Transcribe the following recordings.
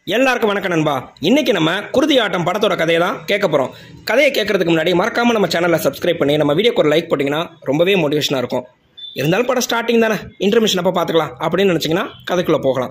எல்லாருக்கும் வணக்கம் நண்பா இன்னைக்கு நம்ம குருதி ஆட்டம் படத்தோட கதையை தான் கேட்க போகிறோம் கதையை கேட்கறதுக்கு முன்னாடி மறக்காம நம்ம சேனலை சப்ஸ்கிரைப் பண்ணி நம்ம வீடியோக்கு ஒரு லைக் போட்டிங்கன்னா ரொம்பவே மோட்டிவேஷனாக இருக்கும் இருந்தாலும் படம் ஸ்டார்டிங் தானே இன்டர்மிஷன் அப்போ பார்த்துக்கலாம் அப்படின்னு நினச்சிங்கன்னா கதைக்குள்ளே போகலாம்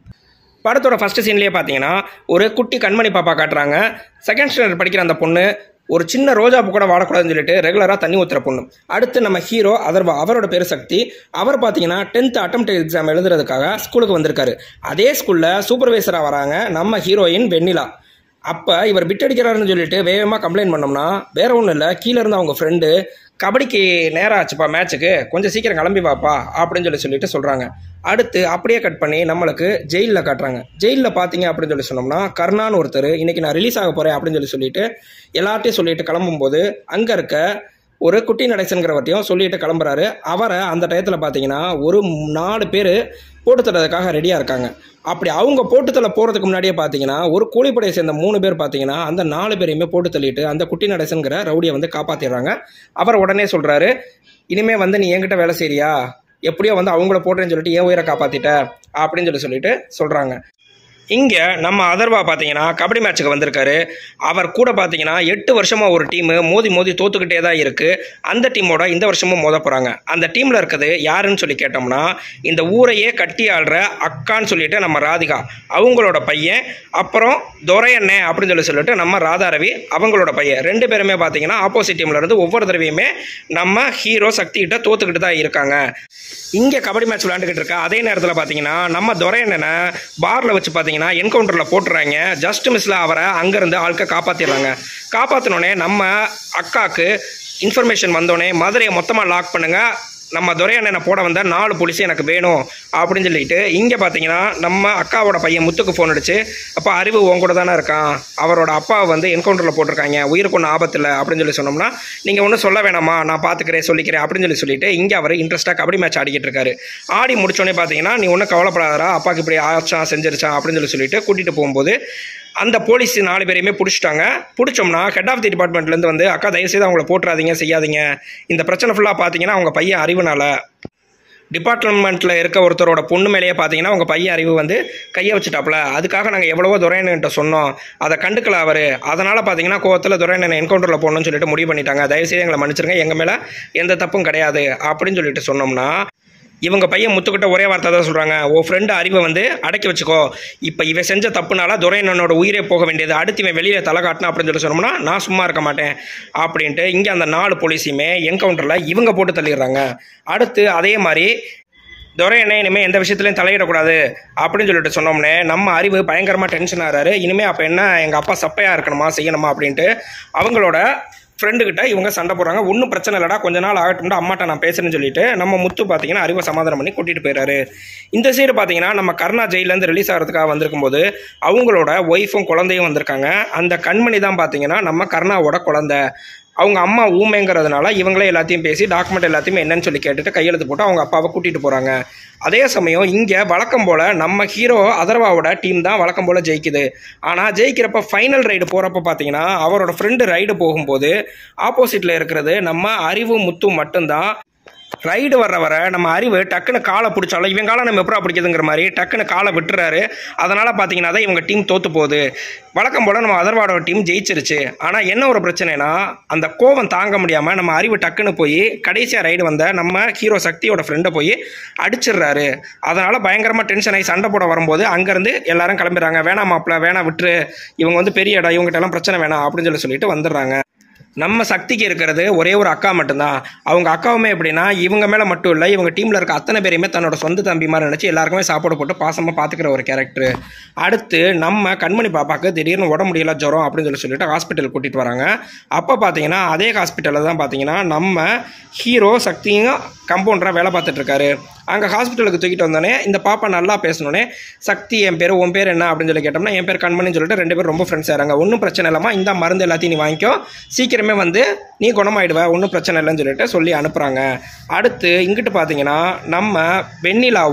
படத்தோட ஃபர்ஸ்ட் சீன்லேயே பார்த்தீங்கன்னா ஒரு குட்டி கண்மணி பாப்பா காட்டுறாங்க செகண்ட் ஸ்டாண்டர்ட் படிக்கிற அந்த பொண்ணு ஒரு சின்ன ரோஜா பூ கூட வாழக்கூடாதுன்னு சொல்லிட்டு ரெகுலராக தண்ணி ஊற்றுற பொண்ணு அடுத்து நம்ம ஹீரோ அதர்வா அவரோட பேர் சக்தி அவர் பார்த்தீங்கன்னா டென்த் அட்டம் எக்ஸாம் எழுதுறதுக்காக ஸ்கூலுக்கு வந்திருக்காரு அதே ஸ்கூலில் சூப்பர்வைசராக வராங்க நம்ம ஹீரோயின் வெண்ணிலா அப்போ இவர் பிட் அடிக்கிறாருன்னு சொல்லிட்டு வேகமாக கம்ப்ளைண்ட் பண்ணோம்னா வேற ஒன்றும் இல்லை கீழே இருந்த அவங்க ஃப்ரெண்டு கபடிக்கு நேரம் ஆச்சுப்பா மேட்ச்சுக்கு கொஞ்சம் சீக்கிரம் கிளம்பி வாப்பா அப்படின்னு சொல்லி சொல்லிட்டு சொல்கிறாங்க அடுத்து அப்படியே கட் பண்ணி நம்மளுக்கு ஜெயிலில் காட்டுறாங்க ஜெயிலில் பார்த்தீங்க அப்படின்னு சொல்லி சொன்னோம்னா கர்ணான்னு ஒருத்தர் இன்னைக்கு நான் ரிலீஸ் ஆக போகிறேன் அப்படின்னு சொல்லி சொல்லிட்டு எல்லார்ட்டையும் சொல்லிட்டு கிளம்பும்போது அங்கே இருக்க ஒரு குட்டி நடேசனுங்கிறவர்ட்டையும் சொல்லிட்டு கிளம்புறாரு அவரை அந்த டயத்தில் பார்த்தீங்கன்னா ஒரு நாலு பேர் போட்டு தரதுக்காக ரெடியாக இருக்காங்க அப்படி அவங்க போட்டு தள்ள போகிறதுக்கு முன்னாடியே பார்த்தீங்கன்னா ஒரு கூலிப்படையை சேர்ந்த மூணு பேர் பார்த்தீங்கன்னா அந்த நாலு பேரையுமே போட்டு தள்ளிட்டு அந்த குட்டி நடேசனுங்கிற ரவுடியை வந்து காப்பாற்றிடுறாங்க அவர் உடனே சொல்கிறாரு இனிமே வந்து நீ என்கிட்ட வேலை செய்றியா எப்படியோ வந்து அவங்கள போட்டேன்னு சொல்லிட்டு ஏன் உயிரை காப்பாற்றிட்ட அப்படின்னு சொல்லி சொல்லிட்டு சொல்கிறாங்க இங்கே நம்ம அதர்வா பார்த்தீங்கன்னா கபடி மேட்ச்சுக்கு வந்திருக்காரு அவர் கூட பார்த்தீங்கன்னா எட்டு வருஷமாக ஒரு டீமு மோதி மோதி தோத்துக்கிட்டே தான் இருக்குது அந்த டீமோட இந்த வருஷமும் மோத போகிறாங்க அந்த டீமில் இருக்கிறது யாருன்னு சொல்லி கேட்டோம்னா இந்த ஊரையே கட்டி ஆள்ற அக்கான்னு சொல்லிட்டு நம்ம ராதிகா அவங்களோட பையன் அப்புறம் துரையண்ணே அப்படின்னு சொல்லி சொல்லிட்டு நம்ம ராதாரவி அவங்களோட பையன் ரெண்டு பேருமே பார்த்தீங்கன்னா ஆப்போசிட் டீம்ல இருந்து ஒவ்வொரு தடவையுமே நம்ம ஹீரோ சக்திகிட்ட தோத்துக்கிட்டு தான் இருக்காங்க இங்கே கபடி மேட்ச் விளையாண்டுக்கிட்டு இருக்கா அதே நேரத்தில் பார்த்தீங்கன்னா நம்ம துரையண்ணனை பாரில் வச்சு பார்த்தீங்கன்னா என்கவுண்டரில் போட்டுறாங்க ஜஸ்ட் மிஸ்ல அவரை அங்கேருந்து ஆட்க காப்பாற்றிடுறாங்க காப்பாற்றினோடனே நம்ம அக்காவுக்கு இன்ஃபர்மேஷன் வந்தோடனே மதுரையை மொத்தமாக லாக் பண்ணுங்க நம்ம துரையண்ணனை போட வந்த நாலு போலீஸ் எனக்கு வேணும் அப்படின்னு சொல்லிட்டு இங்கே பார்த்தீங்கன்னா நம்ம அக்காவோட பையன் முத்துக்கு ஃபோன் அடிச்சு அப்போ அறிவு உன் கூட தானே இருக்கான் அவரோட அப்பா வந்து என்கவுண்டரில் போட்டிருக்காங்க உயிருக்கு ஒன்றும் ஆபத்து இல்லை அப்படின்னு சொல்லி சொன்னோம்னா நீங்கள் ஒன்றும் சொல்ல வேணாமா நான் பார்த்துக்கிறேன் சொல்லிக்கிறேன் அப்படின்னு சொல்லி சொல்லிட்டு இங்கே அவர் இன்ட்ரெஸ்ட்டாக கபடி மேட்ச் ஆடிக்கிட்டு இருக்காரு ஆடி முடிச்சோடனே பார்த்தீங்கன்னா நீ ஒன்றும் கவலைப்படாதரா அப்பாவுக்கு இப்படி ஆச்சான் செஞ்சிருச்சான் அப்படின்னு சொல்லி சொல்லிட்டு கூட்டிகிட்டு போகும்போது அந்த போலீஸ் நாலு பேரையுமே பிடிச்சிட்டாங்க பிடிச்சோம்னா ஹெட் ஆஃப் தி டிபார்ட்மெண்ட்லேருந்து வந்து அக்கா தயவுசெய்து அவங்கள போட்டுறாதீங்க செய்யாதீங்க இந்த பிரச்சனை ஃபுல்லாக பார்த்தீங்கன்னா அவங்க பையன் அறிவுனால டிபார்ட்மெண்ட்டில் இருக்க ஒருத்தரோட பொண்ணு மேலேயே பார்த்தீங்கன்னா அவங்க பையன் அறிவு வந்து கையை வச்சுட்டாப்புல அதுக்காக நாங்கள் எவ்வளவோ துரையன்கிட்ட சொன்னோம் அதை கண்டுக்கல அவர் அதனால் பார்த்தீங்கன்னா கோவத்தில் துரையனை என்கவுண்டரில் போடணும்னு சொல்லிட்டு முடிவு பண்ணிட்டாங்க தயவுசெய்து எங்களை மன்னிச்சிருங்க எங்கள் மேலே எந்த தப்பும் கிடையாது அப்படின்னு சொல்லிட்டு சொன்னோம்னா இவங்க பையன் முத்துக்கிட்ட ஒரே வார்த்தை தான் சொல்கிறாங்க ஓ ஃப்ரெண்டு அறிவை வந்து அடக்கி வச்சுக்கோ இப்போ இவன் செஞ்ச தப்புனால துரையனோட உயிரே போக வேண்டியது அடுத்து இவன் வெளியில் தலை காட்டினா அப்படின்னு சொல்லி சொன்னோம்னா நான் சும்மா இருக்க மாட்டேன் அப்படின்ட்டு இங்கே அந்த நாலு போலீஸையுமே என்கவுண்டரில் இவங்க போட்டு தள்ளிடுறாங்க அடுத்து அதே மாதிரி துரையண்ணே இனிமேல் எந்த விஷயத்துலையும் தலையிடக்கூடாது அப்படின்னு சொல்லிட்டு சொன்னோம்னே நம்ம அறிவு பயங்கரமாக டென்ஷன் ஆகிறாரு இனிமேல் அப்போ என்ன எங்கள் அப்பா சப்பையாக இருக்கணுமா செய்யணுமா அப்படின்ட்டு அவங்களோட ஃப்ரெண்டுக்கிட்ட இவங்க சண்டை போடுறாங்க ஒன்றும் பிரச்சனை இல்லடா கொஞ்ச நாள் ஆகட்டும்டா அம்மாட்ட நான் பேசுறேன்னு சொல்லிட்டு நம்ம முத்து பார்த்தீங்கன்னா அறிவை சமாதானம் பண்ணி கூட்டிகிட்டு போயிறாரு இந்த சைடு பார்த்தீங்கன்னா நம்ம கருணா ஜெயிலேருந்து ரிலீஸ் ஆகிறதுக்காக வந்திருக்கும் போது அவங்களோட ஒய்ஃபும் குழந்தையும் வந்திருக்காங்க அந்த கண்மணி தான் பார்த்தீங்கன்னா நம்ம கருணாவோட குழந்தை அவங்க அம்மா ஊமைங்கிறதுனால இவங்களே எல்லாத்தையும் பேசி டாக்குமெண்ட் எல்லாத்தையுமே என்னன்னு சொல்லி கேட்டுட்டு கையெழுத்து போட்டு அவங்க அப்பாவை கூட்டிகிட்டு போகிறாங்க அதே சமயம் இங்கே வழக்கம் போல் நம்ம ஹீரோ அதர்வாவோட டீம் தான் வழக்கம் போல் ஜெயிக்குது ஆனால் ஜெயிக்கிறப்ப ஃபைனல் ரைடு போகிறப்ப பார்த்தீங்கன்னா அவரோட ஃப்ரெண்டு ரைடு போகும்போது ஆப்போசிட்டில் இருக்கிறது நம்ம அறிவு முத்து மட்டும்தான் ரைடு வர வர நம்ம அறிவு டக்குன்னு காலை பிடிச்சாலும் இவன் காலை நம்ம எப்படா பிடிக்குதுங்கிற மாதிரி டக்குன்னு காலை விட்டுறாரு அதனால் பார்த்தீங்கன்னா தான் இவங்க டீம் தோற்று போகுது வழக்கம் போல் நம்ம அதர்வாடோட டீம் ஜெயிச்சிருச்சு ஆனால் என்ன ஒரு பிரச்சனைனா அந்த கோவம் தாங்க முடியாமல் நம்ம அறிவு டக்குன்னு போய் கடைசியாக ரைடு வந்த நம்ம ஹீரோ சக்தியோட ஃப்ரெண்டை போய் அடிச்சிடுறாரு அதனால் பயங்கரமாக டென்ஷன் ஆகி சண்டை போட வரும்போது அங்கேருந்து எல்லாரும் கிளம்பிடுறாங்க வேணாம் மாப்பிள்ள வேணாம் விட்டுரு இவங்க வந்து பெரிய இடம் இவங்ககிட்ட எல்லாம் பிரச்சனை வேணாம் அப்படின்னு சொல்லி சொல்லிட்டு வந்துடுறாங்க நம்ம சக்திக்கு இருக்கிறது ஒரே ஒரு அக்கா மட்டும்தான் அவங்க அக்காவுமே எப்படின்னா இவங்க மேலே மட்டும் இல்லை இவங்க டீமில் இருக்க அத்தனை பேரையுமே தன்னோட சொந்த தம்பி மாதிரி நினச்சி எல்லாருக்குமே சாப்பாடு போட்டு பாசமாக பார்த்துக்கிற ஒரு கேரக்டர் அடுத்து நம்ம கண்மணி பாப்பாக்கு திடீர்னு உடம்பு முடியல ஜுரம் அப்படின்னு சொல்லி சொல்லிட்டு ஹாஸ்பிட்டல் கூட்டிகிட்டு வராங்க அப்போ பார்த்தீங்கன்னா அதே ஹாஸ்பிட்டலில் தான் பார்த்தீங்கன்னா நம்ம ஹீரோ சக்தியும் கம்பவுண்டராக வேலை பார்த்துட்டு இருக்காரு அங்கே ஹாஸ்பிட்டலுக்கு தூக்கிட்டு வந்தோடனே இந்த பாப்பா நல்லா பேசினோடனே சக்தி என் பேர் உன் பேர் என்ன அப்படின்னு சொல்லி கேட்டோம்னா என் பேர் கண்மணின்னு சொல்லிட்டு ரெண்டு பேரும் ரொம்ப ஃப்ரெண்ட்ஸ் ஆகிறாங்க ஒன்றும் பிரச்சனை இல்லாமா இந்த மருந்து எல்லாத்தையும் நீ வாங்கிக்கோ சீக்கிரமே வந்து நீ குணமாயிடுவ ஒன்றும் பிரச்சனை இல்லைன்னு சொல்லிட்டு சொல்லி அனுப்புகிறாங்க அடுத்து இங்கிட்டு பார்த்தீங்கன்னா நம்ம வெண்ணிலாவும்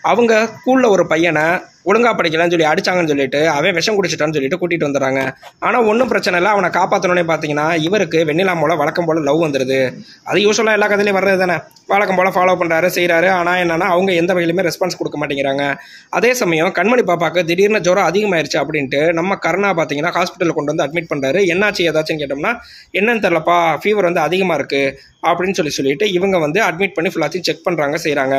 அவங்க ஸ்கூலில் ஒரு பையனை ஒழுங்கா படிக்கலன்னு சொல்லி அடிச்சாங்கன்னு சொல்லிட்டு அவன் விஷம் குடிச்சிட்டான்னு சொல்லிட்டு கூட்டிட்டு வந்துடுறாங்க ஆனால் ஒன்றும் பிரச்சனை இல்லை அவனை காப்பாற்றணுன்னே பார்த்தீங்கன்னா இவருக்கு வெண்ணிலா போல வழக்கம் போல லவ் வந்துடுது அது யூஸ்வலாக எல்லா கதையிலையும் வர்றது தானே வழக்கம் போல ஃபாலோ பண்ணுறாரு செய்கிறாரு ஆனால் என்னன்னா அவங்க எந்த வகையிலுமே ரெஸ்பான்ஸ் கொடுக்க மாட்டேங்கிறாங்க அதே சமயம் கண்மணி பாப்பாக்கு திடீர்னு ஜுரம் அதிகமாயிருச்சு அப்படின்ட்டு நம்ம கருணா பார்த்தீங்கன்னா ஹாஸ்பிட்டலில் கொண்டு வந்து அட்மிட் பண்ணுறாரு என்னாச்சு ஏதாச்சும் கேட்டோம்னா என்னன்னு தெரிலப்பா ஃபீவர் வந்து அதிகமாக இருக்குது அப்படின்னு சொல்லி சொல்லிட்டு இவங்க வந்து அட்மிட் பண்ணி ஃபுல்லாத்தையும் செக் பண்ணுறாங்க செய்கிறாங்க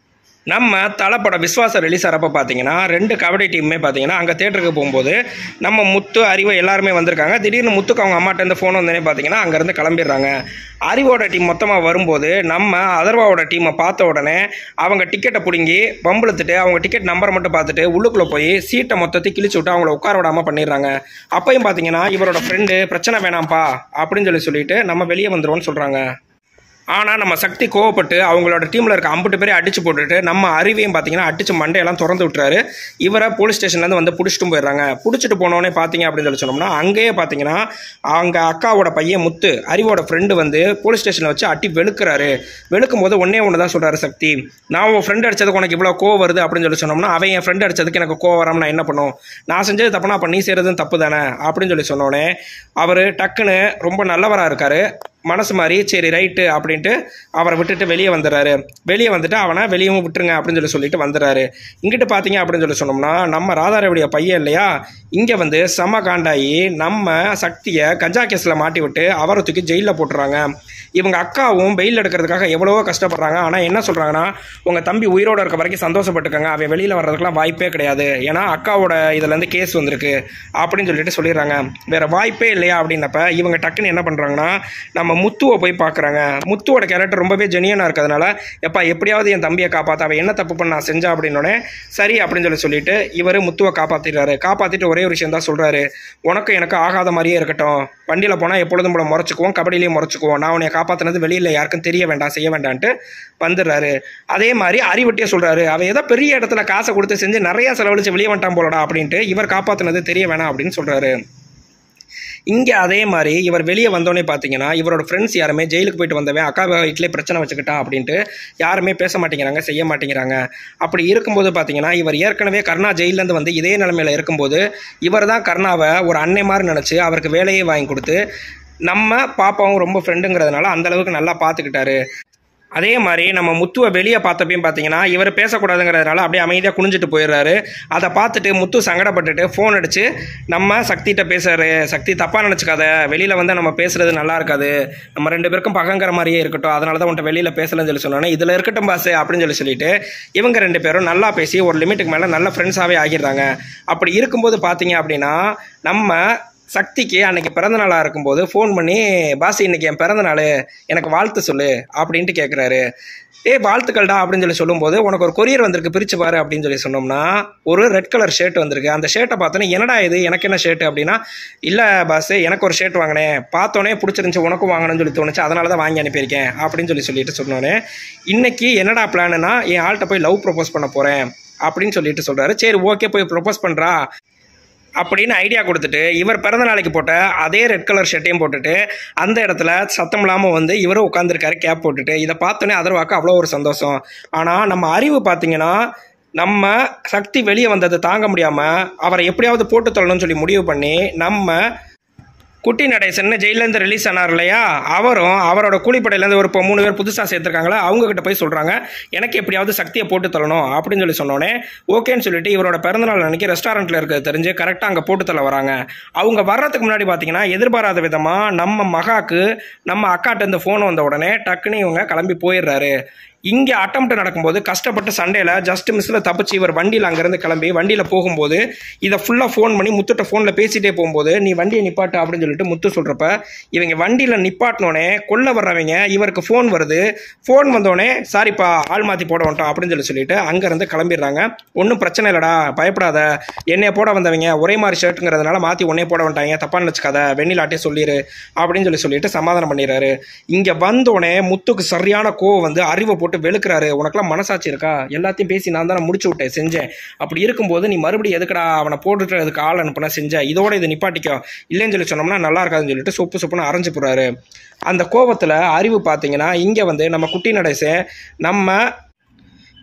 நம்ம தலைப்பட விஸ்வாசம் ரிலீஸ் ஆகிறப்ப பார்த்தீங்கன்னா ரெண்டு கபடி டீமுமே பார்த்தீங்கன்னா அங்கே தேட்டருக்கு போகும்போது நம்ம முத்து அறிவு எல்லாருமே வந்திருக்காங்க திடீர்னு முத்துக்கு அவங்க அம்மாட்ட இருந்து ஃபோன் வந்தோடனே பார்த்தீங்கன்னா அங்கேருந்து கிளம்பிடுறாங்க அறிவோட டீம் மொத்தமாக வரும்போது நம்ம அதர்வாவோட டீமை பார்த்த உடனே அவங்க டிக்கெட்டை பிடுங்கி பம்புழுத்துட்டு அவங்க டிக்கெட் நம்பரை மட்டும் பார்த்துட்டு உள்ளுக்குள்ளே போய் சீட்டை மொத்தத்தை கிழிச்சு விட்டு அவங்கள உட்கார விடாமல் பண்ணிடுறாங்க அப்பையும் பார்த்தீங்கன்னா இவரோட ஃப்ரெண்டு பிரச்சனை வேணாம்ப்பா அப்படின்னு சொல்லி சொல்லிட்டு நம்ம வெளியே வந்துருவோம்னு சொல்கிறாங்க ஆனால் நம்ம சக்தி கோவப்பட்டு அவங்களோட டீமில் இருக்க அம்புட்டு பேரை அடிச்சு போட்டுட்டு நம்ம அறிவையும் பார்த்தீங்கன்னா அடிச்சு மண்டையெல்லாம் திறந்து விட்டுறாரு இவரை போலீஸ் ஸ்டேஷன்லேருந்து வந்து பிடிச்சிட்டு போயிடுறாங்க பிடிச்சிட்டு போனோடனே பார்த்தீங்க அப்படின்னு சொல்லி சொன்னோம்னா அங்கேயே பார்த்தீங்கன்னா அவங்க அக்காவோட பையன் முத்து அறிவோட ஃப்ரெண்டு வந்து போலீஸ் ஸ்டேஷனில் வச்சு அட்டி வெளுக்கிறாரு வெளுக்கும் போது ஒன்னே ஒன்று தான் சொல்கிறாரு சக்தி நான் உன் ஃப்ரெண்ட் அடிச்சதுக்கு உனக்கு இவ்வளோ கோவம் வருது அப்படின்னு சொல்லி சொன்னோம்னா அவன் என் ஃப்ரெண்ட் அடிச்சதுக்கு எனக்கு கோவம் வராமல் நான் என்ன பண்ணும் நான் செஞ்சது தப்புனா அப்போ நீ செய்கிறதும் தப்பு தானே அப்படின்னு சொல்லி சொன்னோடனே அவர் டக்குன்னு ரொம்ப நல்லவராக இருக்காரு மனசு மாதிரி சரி ரைட்டு அப்படின்ட்டு அவரை விட்டுட்டு வெளியே வந்துடுறாரு வெளியே வந்துட்டு அவனை வெளியவும் விட்டுருங்க அப்படின்னு சொல்லி சொல்லிட்டு வந்துடுறாரு இங்கிட்டு பார்த்தீங்க அப்படின்னு சொல்லி சொன்னோம்னா நம்ம ராதாரவுடைய பையன் இல்லையா இங்கே வந்து செம காண்டாயி நம்ம சக்தியை கஞ்சா கேஸில் மாட்டி விட்டு அவரை தூக்கி ஜெயிலில் போட்டுறாங்க இவங்க அக்காவும் பெயில் எடுக்கிறதுக்காக எவ்வளவோ கஷ்டப்படுறாங்க ஆனால் என்ன சொல்கிறாங்கன்னா உங்கள் தம்பி உயிரோடு இருக்க வரைக்கும் சந்தோஷப்பட்டுக்கங்க அவன் வெளியில் வர்றதுக்குலாம் வாய்ப்பே கிடையாது ஏன்னா அக்காவோட இதுலேருந்து கேஸ் வந்திருக்கு அப்படின்னு சொல்லிட்டு சொல்லிடுறாங்க வேற வாய்ப்பே இல்லையா அப்படின்னப்ப இவங்க டக்குன்னு என்ன பண்ணுறாங்கன்னா நம்ம முத்துவை போய் பார்க்குறாங்க முத்துவோட கேரக்டர் ரொம்பவே ஜெனியனாக இருக்கிறதுனால எப்பா எப்படியாவது என் தம்பியை காப்பாற்ற அவன் என்ன தப்பு பண்ண நான் செஞ்சா அப்படின்னோடனே சரி அப்படின்னு சொல்லி சொல்லிட்டு இவர் முத்துவை காப்பாற்றிடுறாரு காப்பாற்றிட்டு ஒரே ஒரு விஷயம் தான் சொல்கிறாரு உனக்கு எனக்கு ஆகாத மாதிரியே இருக்கட்டும் வண்டியில் போனால் எப்பொழுதும் போல முறைச்சிக்குவோம் கபடியிலையும் முறைச்சிக்குவோம் நான் உன்னை காப்பாற்றினது வெளியில் யாருக்கும் தெரிய வேண்டாம் செய்ய வேண்டான்ட்டு வந்துடுறாரு அதே மாதிரி அறிவட்டியே சொல்கிறாரு அவன் ஏதோ பெரிய இடத்துல காசை கொடுத்து செஞ்சு நிறையா செலவழிச்சு வெளியே வந்துட்டான் போலடா அப்படின்ட்டு இவர் காப்பாற்றினது தெரிய வேணாம் அப்படின்னு சொல்கிறாரு இங்கே அதே மாதிரி இவர் வெளியே வந்தோடனே பார்த்தீங்கன்னா இவரோட ஃப்ரெண்ட்ஸ் யாருமே ஜெயிலுக்கு போயிட்டு வந்தவன் அக்கா வீட்டிலே பிரச்சனை வச்சுக்கிட்டான் அப்படின்ட்டு யாருமே பேச மாட்டேங்கிறாங்க செய்ய மாட்டேங்கிறாங்க அப்படி இருக்கும்போது பார்த்தீங்கன்னா இவர் ஏற்கனவே கருணா ஜெயிலேருந்து வந்து இதே நிலைமையில இருக்கும்போது இவர் தான் கருணாவை ஒரு அன்னை மாதிரி நினச்சி அவருக்கு வேலையே வாங்கி கொடுத்து நம்ம பாப்பாவும் ரொம்ப ஃப்ரெண்டுங்கிறதுனால அந்த அளவுக்கு நல்லா பார்த்துக்கிட்டாரு அதே மாதிரி நம்ம முத்துவை வெளியே பார்த்தப்பையும் பார்த்தீங்கன்னா இவர் பேசக்கூடாதுங்கிறதுனால அப்படியே அமைதியாக குனிஞ்சிட்டு போயிடுறாரு அதை பார்த்துட்டு முத்து சங்கடப்பட்டுட்டு ஃபோன் அடித்து நம்ம சக்திகிட்ட பேசுறாரு சக்தி தப்பாக நினச்சிக்காத வெளியில் வந்து நம்ம பேசுறது நல்லா இருக்காது நம்ம ரெண்டு பேருக்கும் பகங்கிற மாதிரியே இருக்கட்டும் அதனால தான் உன்ட்ட வெளியில் பேசலன்னு சொல்லி சொன்னோன்னே இதில் இருக்கட்டும் பாஸ் அப்படின்னு சொல்லி சொல்லிட்டு இவங்க ரெண்டு பேரும் நல்லா பேசி ஒரு லிமிட்டுக்கு மேலே நல்ல ஃப்ரெண்ட்ஸாகவே ஆகிடுறாங்க அப்படி இருக்கும்போது பார்த்தீங்க அப்படின்னா நம்ம சக்திக்கு அன்னைக்கு பிறந்த நாளாக இருக்கும்போது ஃபோன் பண்ணி பாசி இன்னைக்கு என் பிறந்த நாள் எனக்கு வாழ்த்து சொல்லு அப்படின்ட்டு கேட்குறாரு ஏ வாழ்த்துக்கள்டா அப்படின்னு சொல்லி சொல்லும்போது உனக்கு ஒரு கொரியர் வந்திருக்கு பிரிச்சு பாரு அப்படின்னு சொல்லி சொன்னோம்னா ஒரு ரெட் கலர் ஷர்ட் வந்திருக்கு அந்த ஷர்ட்டை பார்த்தோன்னே என்னடா இது எனக்கு என்ன ஷர்ட் அப்படின்னா இல்லை பாஸ் எனக்கு ஒரு ஷர்ட் வாங்கினேன் பார்த்தோன்னே பிடிச்சிருந்துச்சு உனக்கும் வாங்கணும்னு சொல்லி தோணுச்சு அதனால தான் வாங்கி அனுப்பியிருக்கேன் அப்படின்னு சொல்லி சொல்லிட்டு சொன்னோன்னே இன்னைக்கு என்னடா பிளான்னா என் ஆள்கிட்ட போய் லவ் ப்ரப்போஸ் பண்ண போகிறேன் அப்படின்னு சொல்லிட்டு சொல்கிறாரு சரி ஓகே போய் ப்ரப்போஸ் பண்ணுறா அப்படின்னு ஐடியா கொடுத்துட்டு இவர் பிறந்த நாளைக்கு போட்ட அதே ரெட் கலர் ஷர்ட்டையும் போட்டுட்டு அந்த இடத்துல சத்தம் இல்லாமல் வந்து இவரும் உட்காந்துருக்காரு கேப் போட்டுட்டு இதை பார்த்தோன்னே அதர்வாக்கு அவ்வளோ ஒரு சந்தோஷம் ஆனால் நம்ம அறிவு பார்த்தீங்கன்னா நம்ம சக்தி வெளியே வந்ததை தாங்க முடியாமல் அவரை எப்படியாவது போட்டு தள்ளணும்னு சொல்லி முடிவு பண்ணி நம்ம குட்டி நடேசன் ஜெயிலேருந்து ரிலீஸ் ஆனார் இல்லையா அவரும் அவரோட கூலிப்படையிலேருந்து ஒரு இப்போ மூணு பேர் புதுசாக சேர்த்துருக்காங்களா அவங்க கிட்ட போய் சொல்கிறாங்க எனக்கு எப்படியாவது சக்தியை போட்டு தள்ளணும் அப்படின்னு சொல்லி சொன்னோன்னே ஓகேன்னு சொல்லிட்டு இவரோட பிறந்தநாள் அன்னைக்கு ரெஸ்டாரண்ட்டில் இருக்கிறது தெரிஞ்சு கரெக்டாக அங்கே போட்டு தள்ள வராங்க அவங்க வர்றதுக்கு முன்னாடி பார்த்தீங்கன்னா எதிர்பாராத விதமாக நம்ம மகாக்கு நம்ம அக்காட்ட இருந்து ஃபோன் வந்த உடனே டக்குன்னு இவங்க கிளம்பி போயிடுறாரு இங்கே அட்டம்ப்ட் நடக்கும்போது கஷ்டப்பட்டு சண்டேல ஜஸ்ட் மிஸ்ஸில் தப்பிச்சு இவர் வண்டியில் அங்கேருந்து கிளம்பி வண்டியில் போகும்போது இதை ஃபுல்லாக ஃபோன் பண்ணி முத்துட்ட ஃபோனில் பேசிட்டே போகும்போது நீ வண்டியை நிப்பாட்டு அப்படின்னு சொல்லிட்டு முத்து சொல்கிறப்ப இவங்க வண்டியில் நிப்பாட்டினோடனே கொல்ல வர்றவங்க இவருக்கு ஃபோன் வருது ஃபோன் வந்தோடனே சாரிப்பா ஆள் மாற்றி போட வந்துட்டோம் அப்படின்னு சொல்லி சொல்லிட்டு அங்கேருந்து கிளம்பிடுறாங்க ஒன்றும் பிரச்சனை இல்லைடா பயப்படாத என்னைய போட வந்தவங்க ஒரே மாதிரி ஷர்ட்டுங்கிறதுனால மாற்றி ஒன்னே போட வந்துட்டாங்க தப்பாக நினச்சிக்காத வெண்ணிலாட்டே சொல்லிடு அப்படின்னு சொல்லி சொல்லிட்டு சமாதானம் பண்ணிடுறாரு இங்கே வந்தோடனே முத்துக்கு சரியான கோவம் வந்து அறிவை போட்டு வெளுக்கிறாரு உனக்கெல்லாம் மனசாட்சி இருக்கா எல்லாத்தையும் பேசி நான் தானே முடிச்சு விட்டேன் செஞ்சேன் அப்படி இருக்கும்போது நீ மறுபடியும் எதுக்குடா அவனை போட்டுட்டு அதுக்கு ஆள் அனுப்புனா செஞ்ச இதோட இது நிப்பாட்டிக்கோ இல்லைன்னு சொல்லி சொன்னோம்னா நல்லா இருக்காதுன்னு சொல்லிட்டு சொப்பு சொப்புன்னு அரைஞ்சு போறாரு அந்த கோவத்தில் அறிவு பார்த்தீங்கன்னா இங்கே வந்து நம்ம குட்டி நடேசன் நம்ம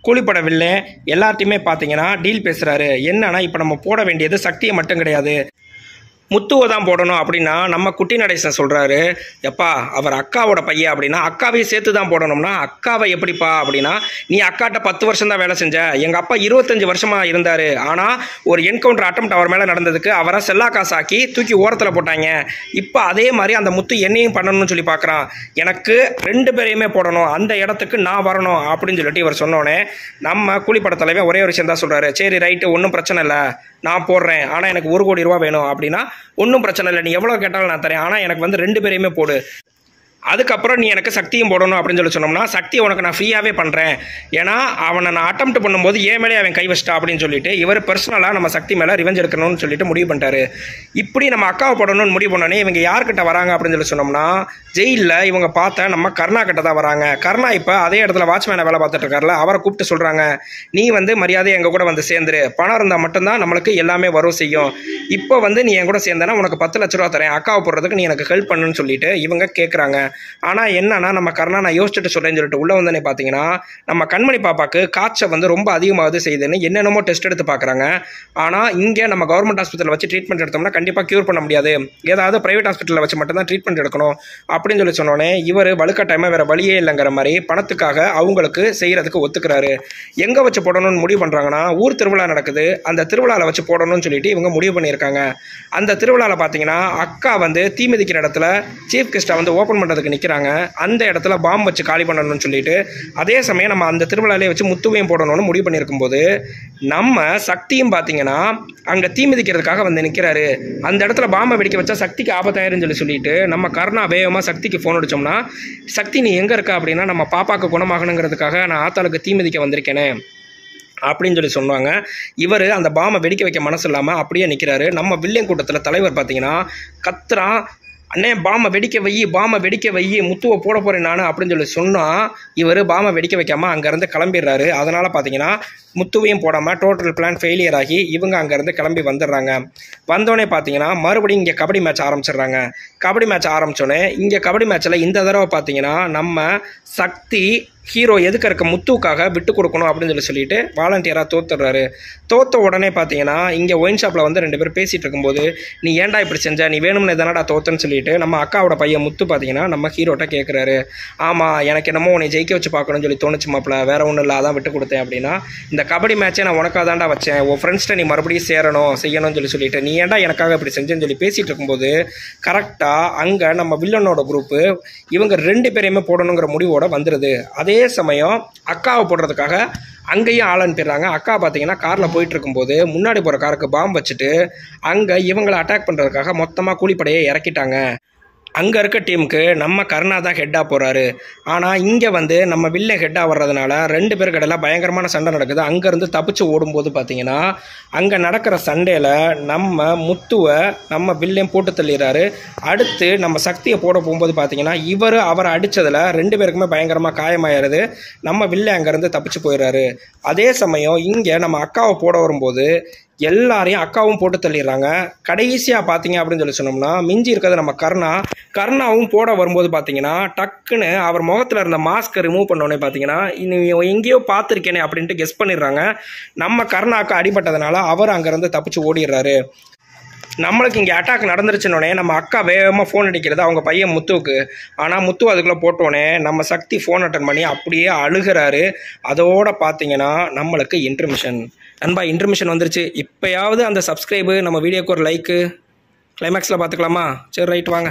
கூலிப்பட வில்லன் எல்லார்ட்டையுமே பார்த்தீங்கன்னா டீல் பேசுகிறாரு என்னன்னா இப்போ நம்ம போட வேண்டியது சக்தியை மட்டும் கிடையாது முத்துவை தான் போடணும் அப்படின்னா நம்ம குட்டி நடேசன் சொல்கிறாரு எப்பா அவர் அக்காவோட பையன் அப்படின்னா அக்காவையும் சேர்த்து தான் போடணும்னா அக்காவை எப்படிப்பா அப்படின்னா நீ அக்காட்ட பத்து வருஷம் தான் வேலை செஞ்ச எங்கள் அப்பா இருபத்தஞ்சு வருஷமாக இருந்தார் ஆனால் ஒரு என்கவுண்டர் அட்டம் அவர் மேலே நடந்ததுக்கு அவரை செல்லா காசாக்கி தூக்கி ஓரத்தில் போட்டாங்க இப்போ அதே மாதிரி அந்த முத்து என்னையும் பண்ணணும்னு சொல்லி பார்க்குறான் எனக்கு ரெண்டு பேரையுமே போடணும் அந்த இடத்துக்கு நான் வரணும் அப்படின்னு சொல்லிட்டு இவர் சொன்னோடனே நம்ம கூலிப்பட தலைவன் ஒரே ஒரு விஷயம் தான் சொல்கிறாரு சரி ரைட்டு ஒன்றும் பிரச்சனை இல்லை நான் போடுறேன் ஆனால் எனக்கு ஒரு கோடி ரூபா வேணும் அப்படின்னா ஒன்றும் பிரச்சனை இல்லை நீ எவ்வளோ கேட்டாலும் நான் தரேன் ஆனால் எனக்கு வந்து ரெண்டு பேரையுமே போடு அதுக்கப்புறம் நீ எனக்கு சக்தியும் போடணும் அப்படின்னு சொல்லி சொன்னோம்னா சக்தியை உனக்கு நான் ஃப்ரீயாகவே பண்ணுறேன் ஏன்னா அவனை நான் அட்டம் பண்ணும்போது ஏன் மேலே அவன் கை வச்சிட்டா அப்படின்னு சொல்லிட்டு இவர் பர்சனலாக நம்ம சக்தி மேலே ரிவெஞ்ச் எடுக்கணும்னு சொல்லிட்டு முடிவு பண்ணிட்டாரு இப்படி நம்ம அக்காவை போடணும்னு முடிவு பண்ணோன்னே இவங்க யார்கிட்ட வராங்க அப்படின்னு சொல்லி சொன்னோம்னா ஜெயிலில் இவங்க பார்த்த நம்ம கர்ணா கிட்ட தான் வராங்க கர்ணா இப்போ அதே இடத்துல வாட்ச்மேனை வேலை பார்த்துட்டு இருக்காருல அவரை கூப்பிட்டு சொல்கிறாங்க நீ வந்து மரியாதை எங்கள் கூட வந்து சேர்ந்துரு பணம் இருந்தால் மட்டும்தான் நம்மளுக்கு எல்லாமே வரும் செய்யும் இப்போ வந்து நீ என் கூட சேர்ந்தனா உனக்கு பத்து லட்ச ரூபா தரேன் அக்காவை போடுறதுக்கு நீ எனக்கு ஹெல்ப் பண்ணுன்னு சொல்லிட்டு இவங்க கேட்குறாங்க ஆனால் என்னன்னா நம்ம கர்ணா நான் யோசிச்சுட்டு சொல்கிறேன்னு சொல்லிட்டு உள்ளே வந்தோடனே பார்த்தீங்கன்னா நம்ம கண்மணி பாப்பாக்கு காய்ச்சல் வந்து ரொம்ப அதிகமாகுது செய்யுதுன்னு என்னென்னமோ டெஸ்ட் எடுத்து பார்க்குறாங்க ஆனால் இங்கே நம்ம கவர்மெண்ட் ஹாஸ்பிட்டலில் வச்சு ட்ரீட்மெண்ட் எடுத்தோம்னா கண்டிப்பாக க்யூர் பண்ண முடியாது ஏதாவது ப்ரைவேட் ஹாஸ்பிட்டலில் வச்சு மட்டும்தான் ட்ரீட்மெண்ட் எடுக்கணும் அப்படின்னு சொல்லி சொன்னோடனே இவர் வலுக்கட்டாயமாக வேறு வழியே இல்லைங்கிற மாதிரி பணத்துக்காக அவங்களுக்கு செய்கிறதுக்கு ஒத்துக்கிறாரு எங்கே வச்சு போடணும்னு முடிவு பண்ணுறாங்கன்னா ஊர் திருவிழா நடக்குது அந்த திருவிழாவில் வச்சு போடணும்னு சொல்லிட்டு இவங்க முடிவு பண்ணியிருக்காங்க அந்த திருவிழாவில் பார்த்தீங்கன்னா அக்கா வந்து தீ மிதிக்கிற இடத்துல சீஃப் கெஸ்ட்டை வந்து ஓப்பன் பண்ணுறதுக்கு நிற்கிறாங்க அந்த இடத்துல பாம்பு வச்சு காலி பண்ணணும்னு சொல்லிட்டு அதே சமயம் நம்ம அந்த திருவிழாலே வச்சு முத்துவையும் போடணும்னு முடிவு பண்ணியிருக்கும் போது நம்ம சக்தியும் பார்த்தீங்கன்னா அங்கே தீ மிதிக்கிறதுக்காக வந்து நிற்கிறாரு அந்த இடத்துல பாம்பை வெடிக்க வச்சா சக்திக்கு ஆபத்தாயிருன்னு சொல்லி சொல்லிட்டு நம்ம கருணா வேகமாக சக்திக்கு ஃபோன் அடிச்சோம்னா சக்தி நீ எங்கே இருக்க அப்படின்னா நம்ம பாப்பாக்கு குணமாகணுங்கிறதுக்காக நான் ஆத்தாளுக்கு தீ மிதிக்க வந்திருக்கேனே அப்படின்னு சொல்லி சொன்னாங்க இவர் அந்த பாமை வெடிக்க வைக்க மனசு இல்லாமல் அப்படியே நிற்கிறாரு நம்ம வில்லியம் கூட்டத்தில் தலைவர் பார்த்தீங்கன்னா கத்துறான் அண்ணே பாமை வெடிக்க வை பாமை வெடிக்க வை முத்துவை போட போகிறேன் நான் அப்படின்னு சொல்லி சொன்னால் இவர் பாமை வெடிக்க வைக்காமல் அங்கேருந்து கிளம்பிடுறாரு அதனால் பார்த்தீங்கன்னா முத்துவையும் போடாமல் டோட்டல் பிளான் ஃபெயிலியர் ஆகி இவங்க அங்கேருந்து கிளம்பி வந்துடுறாங்க வந்தோடனே பார்த்தீங்கன்னா மறுபடியும் இங்கே கபடி மேட்ச் ஆரம்பிச்சிடுறாங்க கபடி மேட்ச் ஆரம்பித்தோடனே இங்கே கபடி மேட்ச்சில் இந்த தடவை பார்த்தீங்கன்னா நம்ம சக்தி ஹீரோ எதுக்கு இருக்க முத்துவுக்காக விட்டு கொடுக்கணும் அப்படின்னு சொல்லி சொல்லிட்டு வாலண்டியராக தோத்துடுறாரு தோத்த உடனே பார்த்தீங்கன்னா இங்கே ஒயின் ஷாப்பில் வந்து ரெண்டு பேரும் பேசிகிட்டு இருக்கும்போது நீ ஏன்டா இப்படி செஞ்ச நீ வேணும்னு எதனாடா தோத்தன்னு சொல்லிட்டு நம்ம அக்காவோட பையன் முத்து பார்த்தீங்கன்னா நம்ம ஹீரோட்ட கேட்குறாரு ஆமாம் எனக்கு என்னமோ உன்னை ஜெயிக்க வச்சு பார்க்கணும்னு சொல்லி தோணுச்சு மாப்பிள வேற ஒன்றும் இல்லை அதான் விட்டு கொடுத்தேன் அப்படின்னா இந்த கபடி மேட்சே நான் உனக்காக தான்டா வச்சேன் உன் ஃப்ரெண்ட்ஸ்ட்ட நீ மறுபடியும் சேரணும் செய்யணும்னு சொல்லி சொல்லிட்டு நீ ஏன்டா எனக்காக இப்படி செஞ்சேன்னு சொல்லி பேசிகிட்டு இருக்கும்போது கரெக்டாக அங்கே நம்ம வில்லனோட குரூப்பு இவங்க ரெண்டு பேரையுமே போடணுங்கிற முடிவோட வந்துடுது அதே சமயம் அக்காவை போடுறதுக்காக அங்கேயும் ஆள் அனுப்பிடுறாங்க அக்கா பார்த்தீங்கன்னா காரில் போயிட்டு இருக்கும்போது முன்னாடி போகிற காருக்கு பாம்பு வச்சுட்டு அங்கே இவங்களை அட்டாக் பண்ணுறதுக்காக மொத்தமாக கூலிப்படையை இறக்கிட்டாங்க அங்கே இருக்க டீமுக்கு நம்ம கருணா தான் ஹெட்டாக போகிறாரு ஆனால் இங்கே வந்து நம்ம வில்ல ஹெட்டாக வர்றதுனால ரெண்டு பேருக்கு இடையில பயங்கரமான சண்டை நடக்குது அங்கேருந்து தப்பிச்சு ஓடும்போது பார்த்தீங்கன்னா அங்கே நடக்கிற சண்டையில் நம்ம முத்துவை நம்ம வில்லையும் போட்டு தள்ளிடுறாரு அடுத்து நம்ம சக்தியை போட போகும்போது பார்த்தீங்கன்னா இவர் அவரை அடித்ததில் ரெண்டு பேருக்குமே பயங்கரமாக காயமாயிருது நம்ம வில்ல அங்கேருந்து தப்பிச்சு போயிடுறாரு அதே சமயம் இங்கே நம்ம அக்காவை போட வரும்போது எல்லாரையும் அக்காவும் போட்டு தள்ளிடுறாங்க கடைசியாக பார்த்தீங்க அப்படின்னு சொல்லி சொன்னோம்னா மிஞ்சி இருக்கிறது நம்ம கர்ணா கர்ணாவும் போட வரும்போது பார்த்தீங்கன்னா டக்குன்னு அவர் முகத்தில் இருந்த மாஸ்க்கை ரிமூவ் பண்ணோடனே பார்த்தீங்கன்னா நீ எங்கேயோ பார்த்துருக்கேனே அப்படின்ட்டு கெஸ் பண்ணிடுறாங்க நம்ம கர்ணாவுக்கு அடிபட்டதுனால அவர் அங்கேருந்து தப்பிச்சு ஓடிடுறாரு நம்மளுக்கு இங்கே அட்டாக் நடந்துருச்சுனோடனே நம்ம அக்கா வேகமாக ஃபோன் அடிக்கிறது அவங்க பையன் முத்துவுக்கு ஆனால் முத்து அதுக்குள்ளே போட்டோன்னே நம்ம சக்தி ஃபோன் அட்டன் பண்ணி அப்படியே அழுகிறாரு அதோட பார்த்தீங்கன்னா நம்மளுக்கு இன்டர்மிஷன் நண்பா இன்டர்மிஷன் வந்துருச்சு இப்போயாவது அந்த சப்ஸ்கிரைபு நம்ம வீடியோக்கு ஒரு லைக்கு கிளைமேக்ஸில் பார்த்துக்கலாமா சரி ரைட் வாங்க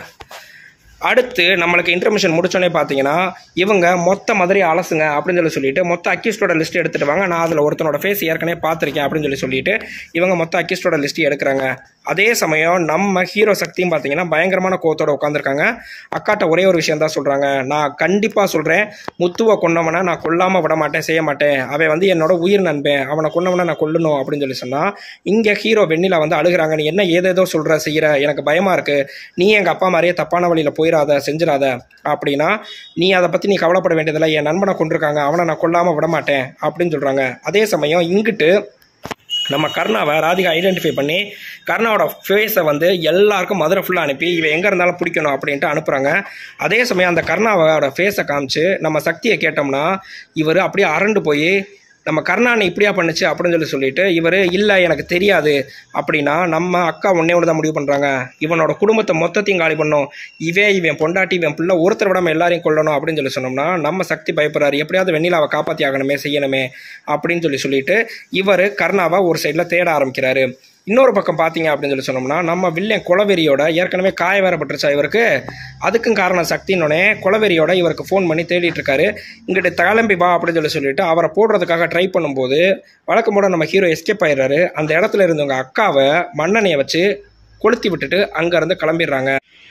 அடுத்து நம்மளுக்கு இன்டர்மிஷன் முடிச்சோடனே பார்த்தீங்கன்னா இவங்க மொத்த மதுரை அலசுங்க அப்படின்னு சொல்லி சொல்லிட்டு மொத்த அக்யூஸ்டோட லிஸ்ட் எடுத்துட்டு வாங்க நான் அதில் ஒருத்தனோட ஃபேஸ் ஏற்கனவே பார்த்துருக்கேன் அப்படின்னு சொல்லி சொல்லிட்டு இவங்க மொத்த அக்யூஸ்டோட லிஸ்ட் எடுக்கிறாங்க அதே சமயம் நம்ம ஹீரோ சக்தியும் பார்த்தீங்கன்னா பயங்கரமான கோவத்தோட உட்காந்துருக்காங்க அக்காட்ட ஒரே ஒரு விஷயம் தான் சொல்கிறாங்க நான் கண்டிப்பாக சொல்கிறேன் முத்துவை கொன்னவனை நான் கொல்லாமல் விட மாட்டேன் செய்ய மாட்டேன் அவன் வந்து என்னோட உயிர் நண்பன் அவனை கொன்னவனை நான் கொல்லணும் அப்படின்னு சொல்லி சொன்னால் இங்கே ஹீரோ வெண்ணிலா வந்து அழுகுறாங்க நீ என்ன ஏதேதோ சொல்கிற செய்கிற எனக்கு பயமாக இருக்குது நீ எங்கள் அப்பா மாதிரியே தப்பான வழியில் போயிடாத செஞ்சிடாத அப்படின்னா நீ அதை பற்றி நீ கவலைப்பட வேண்டியதில்லை என் நண்பனை கொண்டிருக்காங்க அவனை நான் கொல்லாமல் விட மாட்டேன் அப்படின்னு சொல்கிறாங்க அதே சமயம் இங்கிட்டு நம்ம கர்ணாவை ராதிகா ஐடென்டிஃபை பண்ணி கர்ணாவோட ஃபேஸை வந்து எல்லாருக்கும் மதுரை ஃபுல்லாக அனுப்பி இவன் எங்கே இருந்தாலும் பிடிக்கணும் அப்படின்ட்டு அனுப்புகிறாங்க அதே சமயம் அந்த கர்ணாவோட ஃபேஸை காமிச்சு நம்ம சக்தியை கேட்டோம்னா இவர் அப்படியே அரண்டு போய் நம்ம கருணானை இப்படியா பண்ணுச்சு அப்படின்னு சொல்லி சொல்லிட்டு இவர் இல்லை எனக்கு தெரியாது அப்படின்னா நம்ம அக்கா ஒன்னே ஒன்று தான் முடிவு பண்ணுறாங்க இவனோட குடும்பத்தை மொத்தத்தையும் காலி பண்ணும் இவன் இவன் பொண்டாட்டி இவன் பிள்ளை ஒருத்தர் விடாம எல்லாரையும் கொல்லணும் அப்படின்னு சொல்லி சொன்னோம்னா நம்ம சக்தி பயப்படுறாரு எப்படியாவது வெண்ணிலாவை காப்பாற்றி ஆகணுமே செய்யணுமே அப்படின்னு சொல்லி சொல்லிட்டு இவர் கர்ணாவை ஒரு சைடில் தேட ஆரம்பிக்கிறாரு இன்னொரு பக்கம் பார்த்தீங்க அப்படின்னு சொல்லி சொன்னோம்னா நம்ம வில்லன் குலவெறியோட ஏற்கனவே காய வேற பட்டுருச்சா இவருக்கு அதுக்கும் காரணம் சக்தினோடனே குலவெறியோட இவருக்கு ஃபோன் பண்ணி தேடிட்டு இருக்காரு இங்கிட்ட கிளம்பி வா அப்படின்னு சொல்லி சொல்லிட்டு அவரை போடுறதுக்காக ட்ரை பண்ணும்போது வழக்கம் போட நம்ம ஹீரோ எஸ்கேப் ஆயிடுறாரு அந்த இடத்துல இருந்தவங்க அக்காவை மண்ணெண்ணையை வச்சு கொளுத்தி விட்டுட்டு அங்கேருந்து கிளம்பிடுறாங்க